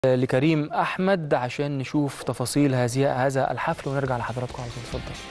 لكريم احمد عشان نشوف تفاصيل هذه هذا الحفل ونرجع لحضراتكم على طول اتفضل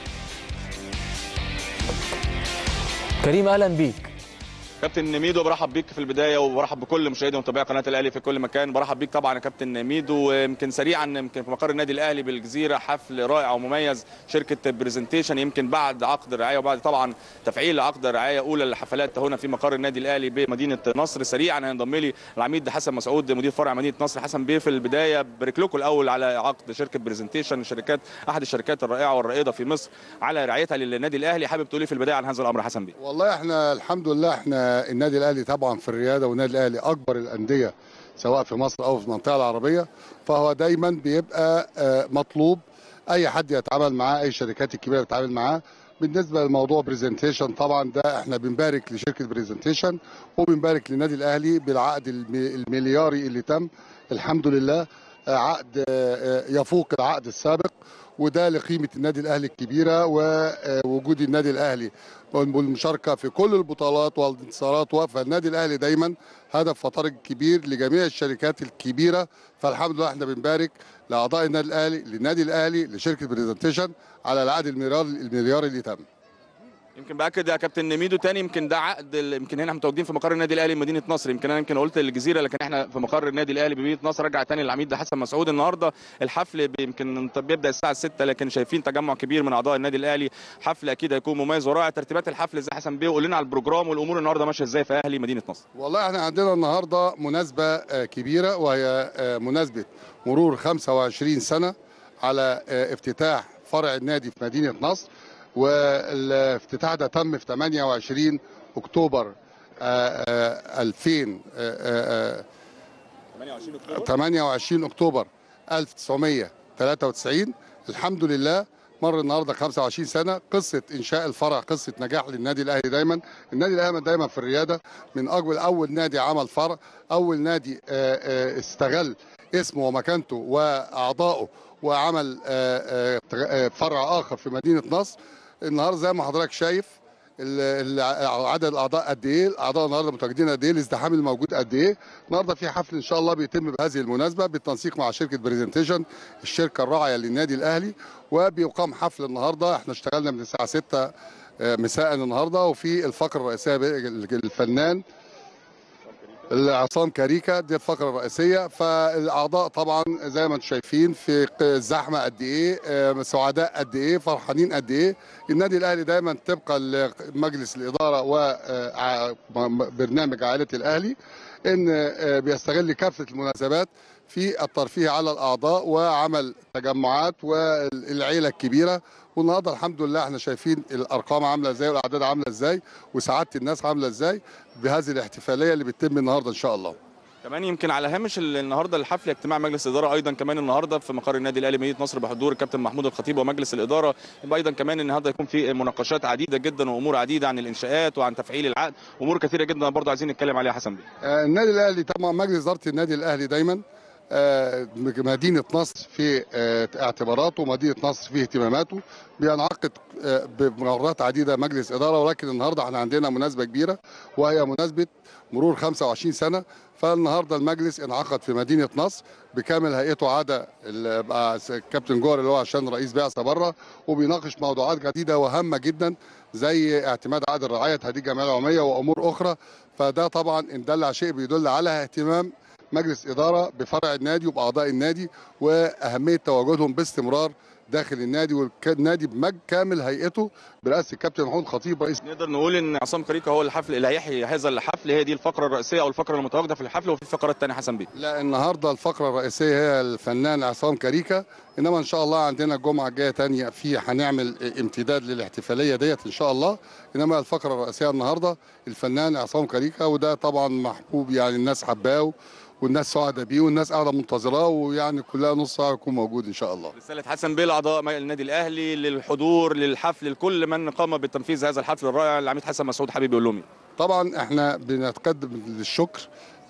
كريم اهلا بيك كابتن ميدو برحب بيك في البدايه وبرحب بكل مشاهدي ومتابعي قناه الاهلي في كل مكان برحب بيك طبعا يا كابتن ميدو يمكن سريعا يمكن في مقر النادي الاهلي بالجزيره حفل رائع ومميز شركه برزنتيشن يمكن بعد عقد الرعايه وبعد طبعا تفعيل عقد الرعايه اولى للحفلات هنا في مقر النادي الاهلي بمدينه نصر سريعا هينضم لي العميد حسن مسعود مدير فرع مدينه نصر حسن بيه في البدايه بارك لكم الاول على عقد شركه برزنتيشن شركات احد الشركات الرائعه والرائده في مصر على رعايتها للنادي الاهلي حابب تقولي في البدايه عن هذا الامر حسن بيه والله احنا الحمد لله احنا النادي الاهلي طبعا في الرياده والنادي الاهلي اكبر الانديه سواء في مصر او في المنطقه العربيه فهو دايما بيبقى آه، مطلوب اي حد يتعامل معاه اي الشركات الكبيره بتتعامل معاه بالنسبه لموضوع برزنتيشن طبعا ده احنا بنبارك لشركه برزنتيشن وبنبارك للنادي الاهلي بالعقد الم- الملياري اللي تم الحمد لله آه، عقد آه، آه، يفوق العقد السابق وده لقيمه النادي الاهلي الكبيره ووجود النادي الاهلي والمشاركه في كل البطولات والانتصارات فالنادي الاهلي دايما هدف فطرق كبير لجميع الشركات الكبيره فالحمد لله احنا بنبارك لاعضاء النادي الاهلي للنادي الاهلي لشركه بريزنتيشن على العقد المليار المليار اللي تم يمكن باكد يا كابتن ميدو تاني يمكن ده عقد ال- يمكن هنا متواجدين في مقر النادي الاهلي مدينه نصر يمكن انا يمكن قلت الجزيره لكن احنا في مقر النادي الاهلي بمدينه نصر رجع تاني العميد حسن مسعود النهارده الحفل ب- يمكن طب بيبدا الساعه 6 لكن شايفين تجمع كبير من اعضاء النادي الاهلي حفل اكيد هيكون مميز ورائع ترتيبات الحفل زي حسن بيه وقول لنا على البروجرام والامور النهارده ماشيه ازاي في اهلي مدينه نصر والله احنا عندنا النهارده مناسبه آه، كبيره وهي آه، مناسبه مرور 25 سنه على آه، افتتاح فرع النادي في مدينه نصر والافتتاح ده تم في 28 اكتوبر آه، آه، 2000 آه، آه، 28 اكتوبر 28 اكتوبر 1993 الحمد لله مر النهارده 25 سنه قصه انشاء الفرع قصه نجاح للنادي الاهلي دايما النادي الاهلي دايما في الرياده من اول اول نادي عمل فرع اول نادي آه، آه، استغل اسمه ومكانته واعضائه وعمل آه، آه، آه، فرع اخر في مدينه نصر النهارده زي ما حضرتك شايف ال- ال- عدد الاعضاء قد ايه الاعضاء النهارده متواجدين قد ايه الازدحام الموجود قد ايه النهارده في حفل ان شاء الله بيتم بهذه المناسبه بالتنسيق مع شركه بريزنتيشن الشركه الراعيه للنادي الاهلي وبيقام حفل النهارده احنا اشتغلنا من الساعه 6 آه، مساء النهارده وفي الفقره الرئيسيه بي- الفنان عصام كاريكا دي الفقره الرئيسيه فالاعضاء طبعا زي ما انتم شايفين في ق- الزحمه قد ايه آه، سعداء قد ايه فرحانين قد ايه النادي الاهلي دايما طبقا لمجلس الاداره وبرنامج عائله الاهلي ان آه، بيستغل كافه المناسبات في الترفيه على الاعضاء وعمل تجمعات والعيله الكبيره والنهارده الحمد لله احنا شايفين الارقام عامله ازاي والاعداد عامله ازاي وسعاده الناس عامله ازاي بهذه الاحتفاليه اللي بتتم النهارده ان شاء الله كمان يمكن على هامش ال- النهارده الحفل اجتماع مجلس الاداره ايضا كمان النهارده في مقر النادي الاهلي مدينه نصر بحضور الكابتن محمود الخطيب ومجلس الاداره يبقى ايضا كمان النهارده يكون في مناقشات عديده جدا وامور عديده عن الانشاءات وعن تفعيل العقد امور كثيره جدا برضه عايزين نتكلم عليها حسن بيه آه، النادي الاهلي طبعا مجلس اداره النادي الاهلي دايما آه، مدينه نصر في آه، اعتباراته ومدينه نصر في اهتماماته بينعقد آه، بمرات عديده مجلس اداره ولكن النهارده احنا عندنا مناسبه كبيره وهي مناسبه مرور 25 سنه فالنهارده المجلس انعقد في مدينه نصر بكامل هيئته عدا ال- بقى الكابتن جوهر اللي هو عشان رئيس بعثه بره وبيناقش موضوعات جديده وهامه جدا زي اعتماد عقد الرعايه تهديد الجمعيه العموميه وامور اخرى فده طبعا ان دل على شيء بيدل على اهتمام مجلس اداره بفرع النادي وباعضاء النادي واهميه تواجدهم باستمرار داخل النادي والنادي بكامل هيئته برئاسه الكابتن محمود خطيب رئيس نقدر نقول ان عصام كريكا هو الحفل اللي هيحيي هذا الحفل هي دي الفقره الرئيسيه او الفقره المتواجده في الحفل وفي فقرات ثانيه حسن بيه لا النهارده الفقره الرئيسيه هي الفنان عصام كاريكا انما ان شاء الله عندنا الجمعه الجايه تانية في هنعمل امتداد للاحتفاليه ديت ان شاء الله انما الفقره الرئيسيه النهارده الفنان عصام كاريكا وده طبعا محبوب يعني الناس حباه والناس سعداء بيه والناس قاعده منتظراه ويعني كلها نص ساعه يكون موجود ان شاء الله رساله حسن بيه لاعضاء النادي الاهلي للحضور للحفل لكل من قام بتنفيذ هذا الحفل الرائع العميد حسن مسعود حبيبي يقول لهم إيه؟ طبعا احنا بنتقدم للشكر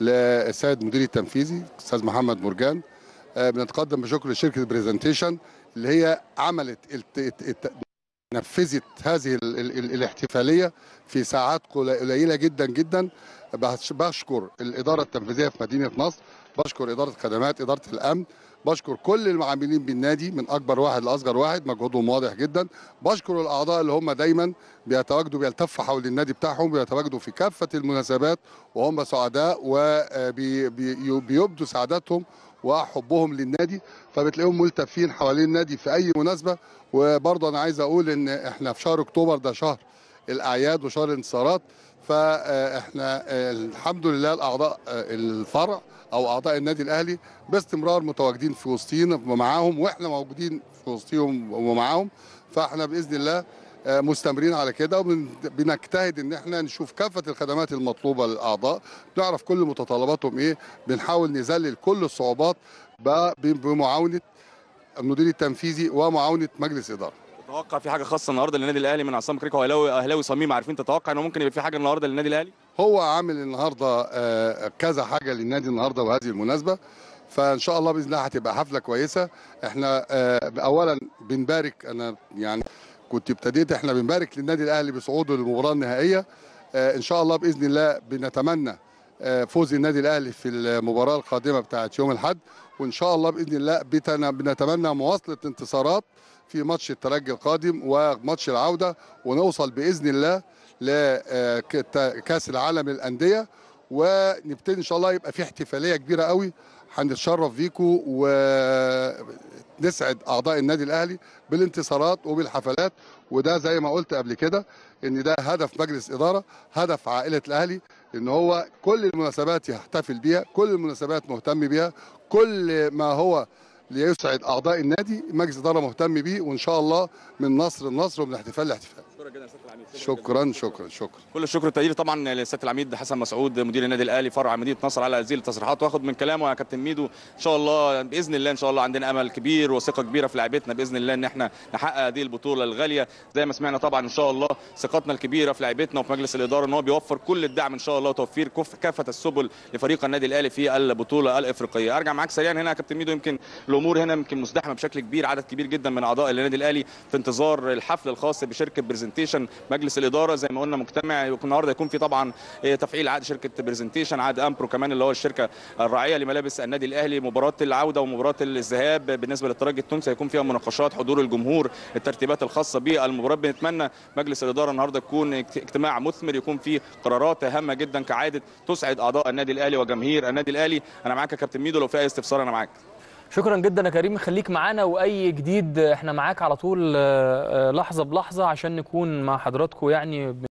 للسيد المدير التنفيذي استاذ محمد مرجان آه، بنتقدم بشكر لشركه بريزنتيشن اللي هي عملت الت... الت... الت... نفذت هذه ال... ال... ال... الاحتفاليه في ساعات قل- قليله جدا جدا بش- بشكر الاداره التنفيذيه في مدينه نصر بشكر اداره الخدمات اداره الامن بشكر كل المعاملين بالنادي من اكبر واحد لاصغر واحد مجهودهم واضح جدا بشكر الاعضاء اللي هم دايما بيتواجدوا بيلتفوا حول النادي بتاعهم بيتواجدوا في كافه المناسبات وهم سعداء وبيبدوا سعادتهم وحبهم للنادي فبتلاقيهم ملتفين حوالين النادي في اي مناسبه وبرضه انا عايز اقول ان احنا في شهر اكتوبر ده شهر الاعياد وشهر الانتصارات فاحنا الحمد لله الاعضاء الفرع او اعضاء النادي الاهلي باستمرار متواجدين في وسطينا ومعاهم واحنا موجودين في وسطهم ومعاهم فاحنا باذن الله مستمرين على كده وبنجتهد ان احنا نشوف كافه الخدمات المطلوبه للاعضاء نعرف كل متطلباتهم ايه بنحاول نذلل كل الصعوبات بمعاونه المدير التنفيذي ومعاونه مجلس اداره تتوقع في حاجه خاصه النهارده للنادي الاهلي من عصام كريكا واهلاوي اهلاوي صميم عارفين تتوقع انه ممكن يبقى في حاجه النهارده للنادي الاهلي هو عامل النهارده كذا حاجه للنادي النهارده وهذه المناسبه فان شاء الله باذن الله هتبقى حفله كويسه احنا اولا بنبارك انا يعني كنت ابتديت احنا بنبارك للنادي الاهلي بصعوده للمباراه النهائيه ان شاء الله باذن الله بنتمنى فوز النادي الاهلي في المباراه القادمه بتاعه يوم الاحد وان شاء الله باذن الله بنتمنى مواصله انتصارات في ماتش الترجي القادم وماتش العوده ونوصل باذن الله لكاس العالم للانديه ونبتدي ان شاء الله يبقى في احتفاليه كبيره قوي هنتشرف بيكم ونسعد اعضاء النادي الاهلي بالانتصارات وبالحفلات وده زي ما قلت قبل كده ان ده هدف مجلس اداره هدف عائله الاهلي ان هو كل المناسبات يحتفل بيها كل المناسبات مهتم بيها كل ما هو ليسعد اعضاء النادي مجلس اداره مهتم بيه وان شاء الله من نصر لنصر ومن احتفال لاحتفال شكرا شكرا شكرا كل الشكر والتقدير طبعا لسياده العميد حسن مسعود مدير النادي الاهلي فرع مدينه نصر على هذه التصريحات واخد من كلامه يا كابتن ميدو ان شاء الله باذن الله ان شاء الله عندنا امل كبير وثقه كبيره في لعيبتنا باذن الله ان احنا نحقق هذه البطوله الغاليه زي ما سمعنا طبعا ان شاء الله ثقتنا الكبيره في لعيبتنا وفي مجلس الاداره ان هو بيوفر كل الدعم ان شاء الله وتوفير كافه السبل لفريق النادي الاهلي في البطوله الافريقيه ارجع معاك سريعا هنا يا كابتن ميدو يمكن الامور هنا يمكن مزدحمه بشكل كبير عدد كبير جدا من اعضاء النادي الاهلي في انتظار الحفل الخاص بشركه برزنتيشن مجلس الاداره زي ما قلنا مجتمع يكون النهارده يكون في طبعا تفعيل عقد شركه برزنتيشن عقد امبرو كمان اللي هو الشركه الراعيه لملابس النادي الاهلي مباراه العوده ومباراه الذهاب بالنسبه للترجي التونسي هيكون فيها مناقشات حضور الجمهور الترتيبات الخاصه بالمباراه بنتمنى مجلس الاداره النهارده يكون اجتماع مثمر يكون فيه قرارات هامه جدا كعاده تسعد اعضاء النادي الاهلي وجماهير النادي الاهلي انا معاك يا كابتن ميدو لو في اي استفسار انا معاك شكرا جدا يا كريم خليك معانا واي جديد احنا معاك على طول لحظه بلحظه عشان نكون مع حضراتكم يعني